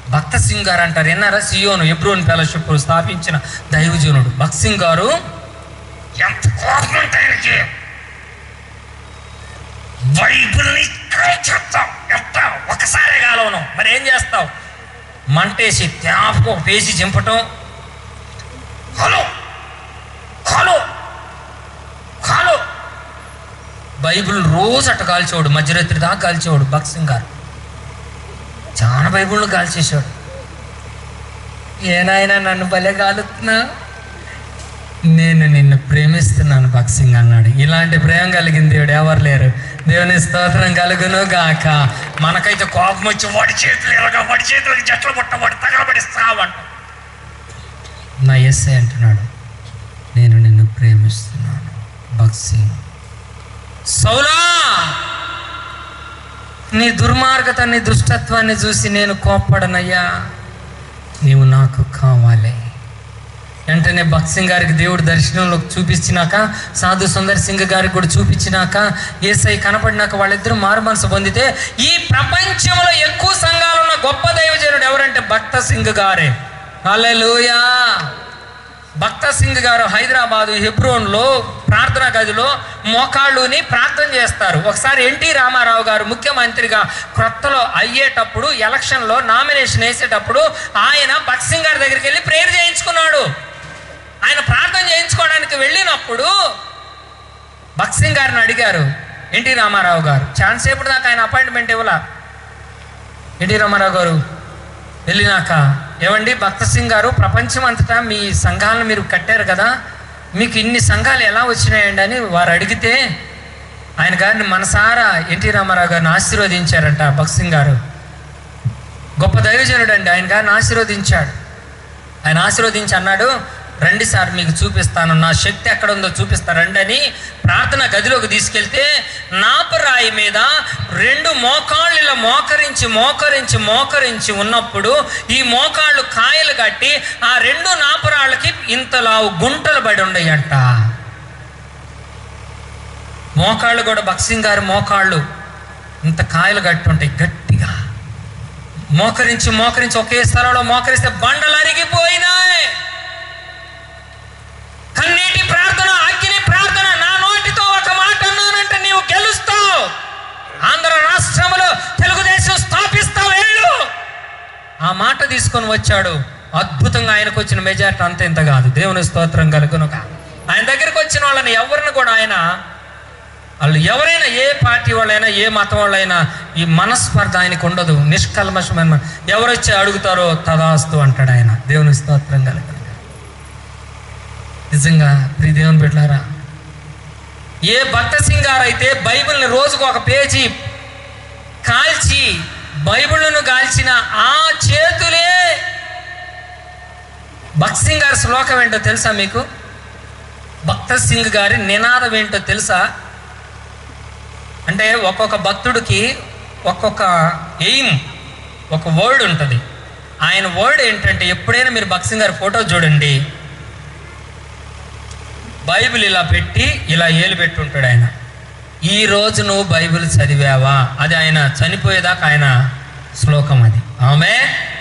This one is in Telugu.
భక్త సింగ్ గారు అంటారు ఎన్నారా సియోను ఎబ్రోన్ ఫెలోషిప్ స్థాపించిన దైవజనుడు భక్త్ సింగ్ గారు ఎంత కోపం ఉంటే ఆయనకి బైబిల్ని చెప్తాం ఎట్టా ఒకసారి కాలవను మరి ఏం చేస్తావు మంటేసి తేపకు ఒక పేజీ చింపటం హలో హలో కాలు బైబిల్ రోజు అట్ట కాల్చేవాడు మధ్యరాత్రి దాకా కాల్చేవాడు భక్త్ సింగ్ గారు చాలా బైబిల్ను కాల్చేసాడు ఏనాయనా నన్ను భలే కాలుతున్నా నేను నిన్ను ప్రేమిస్తున్నాను భక్త్ సింగ్ అన్నాడు ఇలాంటి ప్రేమ కలిగింది దేవుడు ఎవరు లేరు దేవుని స్తోత్రం కలుగును గాక మనకైతే కోపం వచ్చి వాడి చేతులు ఎలాగా వాడి చేతులకు జట్లు పుట్ట వాడి తగలబడిస్తావంట నా ఎస్ఐ అంటున్నాడు నేను నిన్ను ప్రేమిస్తున్నాను భక్త్ సింగ్ సౌలా నీ దుర్మార్గత నీ దుష్టత్వాన్ని చూసి నేను కోప్పడనయ్యా నీవు నాకు కావాలి వెంటనే భక్త్ సింగ్ గారికి దేవుడు దర్శనంలో చూపించినాక సాధు సుందర్ సింగ్ గారికి కూడా చూపించినాక ఏసై కనపడినాక వాళ్ళిద్దరూ మారు మనసు పొందితే ఈ ప్రపంచంలో ఎక్కువ సంఘాలు ఉన్న గొప్ప దైవజనుడు ఎవరంటే భక్త సింగ్ గారే హల్లెలూయా భక్త సింగ్ గారు హైదరాబాదు హెబ్రోన్లో ప్రార్థనా గదిలో మోకాళ్ళుని ప్రార్థన చేస్తారు ఒకసారి ఎన్టీ రామారావు గారు ముఖ్యమంత్రిగా క్రొత్తలో అయ్యేటప్పుడు ఎలక్షన్లో నామినేషన్ వేసేటప్పుడు ఆయన భక్త్ సింగ్ గారి దగ్గరికి వెళ్ళి ప్రేయర్ చేయించుకున్నాడు ఆయన ప్రార్థన చేయించుకోవడానికి వెళ్ళినప్పుడు భక్త్ సింగ్ గారిని అడిగారు ఎన్టీ రామారావు గారు ఛాన్స్ సేపటి దాకా ఆయన అపాయింట్మెంట్ ఇవ్వలా ఎన్టీ రామారావు గారు వెళ్ళినాక ఏమండి భక్త సింగ్ గారు ప్రపంచం అంతటా మీ సంఘాలను మీరు కట్టారు కదా మీకు ఇన్ని సంఘాలు ఎలా వచ్చినాయండి అని వారు అడిగితే ఆయన గారిని మనసారా ఎన్టీ రామారావు గారిని ఆశీర్వదించారంట భక్త్ సింగ్ గారు గొప్ప దైవజనుడు అండి ఆయన గారిని ఆశీర్వదించాడు ఆయన ఆశీర్వదించి అన్నాడు రండి సార్ మీకు చూపిస్తాను నా శక్తి ఎక్కడ ఉందో చూపిస్తా రండి అని ప్రార్థన గదిలోకి తీసుకెళ్తే నాపరాయి మీద రెండు మోకాళ్ళు ఇలా మోకరించి మోకరించి మోకరించి ఉన్నప్పుడు ఈ మోకాళ్ళు కాయలు కట్టి ఆ రెండు నాపరాళ్ళకి ఇంతలావు గుంటలు పడి ఉండయంట మోకాళ్ళు కూడా బక్సింగ్ గారి మోకాళ్ళు ఇంత కాయలు కట్టి ఉంటాయి గట్టిగా మోకరించి మోకరించి ఒకే స్థలంలో మోకరిస్తే బండలు అరిగిపోయినాయి కన్నీటి ప్రార్థన అగ్ని ప్రార్థన నా నోటితో ఒక మాట అన్నానంటే నీవు గెలుస్తావు ఆంధ్ర రాష్ట్రంలో తెలుగుదేశం స్థాపిస్తావు వెళ్ళు ఆ మాట తీసుకొని వచ్చాడు అద్భుతంగా ఆయనకు వచ్చిన మెజార్టీ అంత ఇంత కాదు దేవుని స్తోత్రం కలుగునుక ఆయన దగ్గరికి వచ్చిన వాళ్ళని ఎవరిని కూడా ఆయన వాళ్ళు ఎవరైనా ఏ పార్టీ వాళ్ళైనా ఏ మతం వాళ్ళైనా ఈ మనస్పర్ధ ఆయనకు ఉండదు నిష్కల్మషమైన మన- ఎవరు వచ్చి అడుగుతారో తదాస్తు అంటాడు ఆయన దేవుని స్తోత్రం కలుగునుక నిజంగా ప్రియ దేవుని పెట్టారా ఏ భక్త సింగారు అయితే బైబిల్ని రోజుకు ఒక పేజీ కాల్చి బైబిల్ను కాల్చిన ఆ చేతులే భక్త్ సింగ్ గారి శ్లోకం ఏంటో తెలుసా మీకు భక్త సింగ్ గారి నినాదం ఏంటో తెలుసా అంటే ఒక్కొక్క భక్తుడికి ఒక్కొక్క ఎయిమ్ ఒక వర్డ్ ఉంటుంది ఆయన వర్డ్ ఏంటంటే ఎప్పుడైనా మీరు భక్త్ సింగ్ గారి ఫోటో చూడండి బైబిల్ ఇలా పెట్టి ఇలా ఏలు పెట్టి ఉంటాడు ఆయన ఈ రోజు నువ్వు బైబిల్ చదివావా అది ఆయన చనిపోయేదాకా ఆయన శ్లోకం అది ఆమె